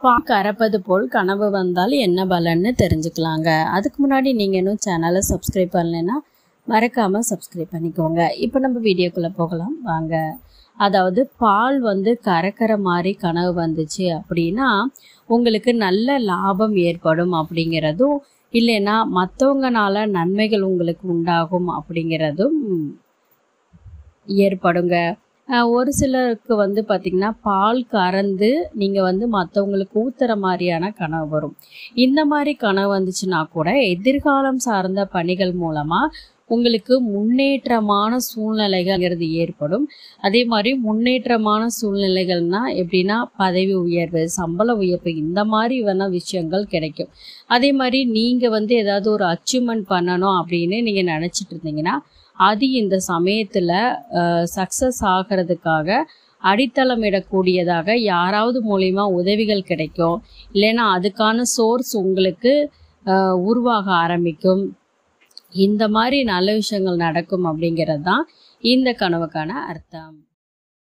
பா கறப்பது போல் கனவு வந்தால் என்ன பலன்னு தெரிஞ்சுக்கலாங்க அதுக்கு முன்னாடி நீங்கள் இன்னும் சேனலை சப்ஸ்கிரைப் பண்ணலைன்னா மறக்காமல் சப்ஸ்கிரைப் பண்ணிக்கோங்க இப்போ நம்ம வீடியோக்குள்ளே போகலாம் வாங்க அதாவது பால் வந்து கறக்கிற மாதிரி கனவு வந்துச்சு அப்படின்னா உங்களுக்கு நல்ல லாபம் ஏற்படும் அப்படிங்கிறதும் இல்லைன்னா மற்றவங்கனால நன்மைகள் உங்களுக்கு உண்டாகும் அப்படிங்கிறதும் ஏற்படுங்க அஹ் ஒரு சிலருக்கு வந்து பார்த்திங்கன்னா பால் கறந்து நீங்கள் வந்து மற்றவங்களுக்கு ஊத்துற மாதிரியான கனவு வரும் இந்த மாதிரி கனவு வந்துச்சுன்னா கூட எதிர்காலம் சார்ந்த பணிகள் மூலமாக உங்களுக்கு முன்னேற்றமான சூழ்நிலைகள்ங்கிறது ஏற்படும் அதே மாதிரி முன்னேற்றமான சூழ்நிலைகள்னா எப்படின்னா பதவி உயர்வு சம்பள உயர்வு இந்த மாதிரி வேணா விஷயங்கள் கிடைக்கும் அதே மாதிரி நீங்கள் வந்து ஏதாவது ஒரு அச்சீவ்மெண்ட் பண்ணணும் அப்படின்னு நீங்கள் நினச்சிட்டு இருந்தீங்கன்னா அது இந்த சமயத்தில் சக்ஸஸ் ஆகிறதுக்காக அடித்தளமிடக்கூடியதாக யாராவது மூலிமா உதவிகள் கிடைக்கும் இல்லைன்னா அதுக்கான சோர்ஸ் உங்களுக்கு அஹ், உருவாக ஆரம்பிக்கும் இந்த மாதிரி நல்ல விஷயங்கள் நடக்கும் அப்படிங்கிறது தான் இந்த கனவுக்கான அர்த்தம்